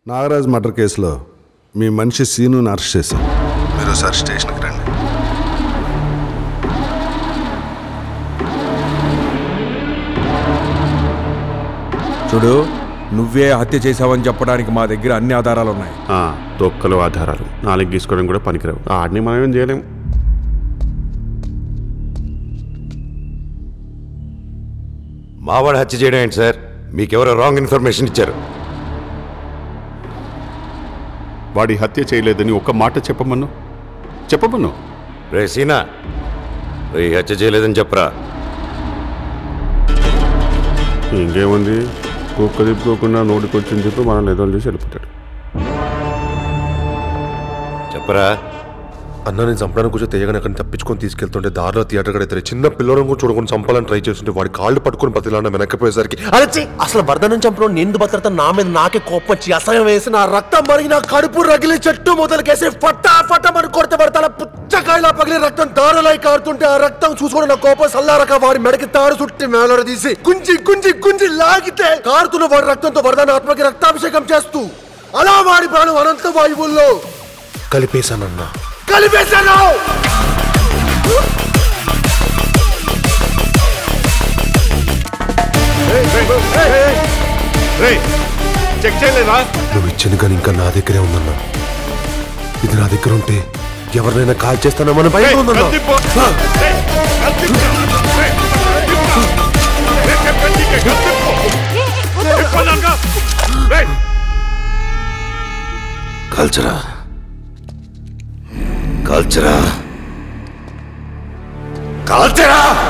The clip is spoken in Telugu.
నాగరాజ్ మర్డర్ కేసులో మీ మనిషి సీనుని అరెస్ట్ చేశాం మీరు సార్ స్టేషన్కి రండి చూడు నువ్వే హత్య చేశావని చెప్పడానికి మా దగ్గర అన్ని ఆధారాలు ఉన్నాయి ఆ, తొక్కలు ఆధారాలు నాలుగు గీసుకోవడం కూడా పనికిరావు ఆడిని మనం ఏం చేయలేం మావాడు హత్య చేయడం ఏంటి సార్ మీకెవరో రాంగ్ ఇన్ఫర్మేషన్ ఇచ్చారు వాడి హత్య చేయలేదని ఒక్క మాట చెప్పమను చెప్పమను రే సీనా రే హత్య చేయలేదని చెప్పరా ఇంకేముంది కుక్క తిప్పుకోకుండా నోటికొచ్చింది చెప్పి మనం ఏదో చూసి వెళ్ళిపోతాడు చెప్పరా అన్న నేను చంపడానికి కొంచెం తెగని అక్కడ తప్పించుకొని తీసుకెళ్తుంటే దారిలో థియేటర్ కూడా ఇద్దరు చిన్న పిల్లలను కూడా చూడకుండా చంపాలని ట్రై చేస్తుంటే వాడి కాళ్ళు పట్టుకొని బతిలాన్న వెనక్కిపోయేసరికి అరచి అసలు భర్తనం చంపడం నేను బతకతా నా మీద నాకే కోపం వచ్చి అసహ్యం వేసి నా రక్తం మరిగి నా కడుపు రగిలి చెట్టు మొదలుకేసి ఫట్టా ఫట్టమని కొడితే పడతా పుచ్చకాయలా పగిలి రక్తం దారులై కారుతుంటే ఆ రక్తం చూసుకొని నా కోపం సల్లారక వాడి మెడకి తాడు చుట్టి మేలర తీసి గుంజి గుంజి గుంజి లాగితే కారుతున్న వాడి రక్తంతో వరదాన ఆత్మకి రక్తాభిషేకం చేస్తూ అలా వాడి ప్రాణం అనంత వాయువుల్లో కలిపేశానన్నా కలిపేశాను చెక్ చేయలేదా నువ్వు ఇచ్చిన కానీ ఇంకా నా దగ్గరే ఉందన్నా ఇది నా దగ్గర ఉంటే ఎవరినైనా కాల్ చేస్తానో భయం ఉందన్నా కాల్చరా కాల్చరా కాల్చరా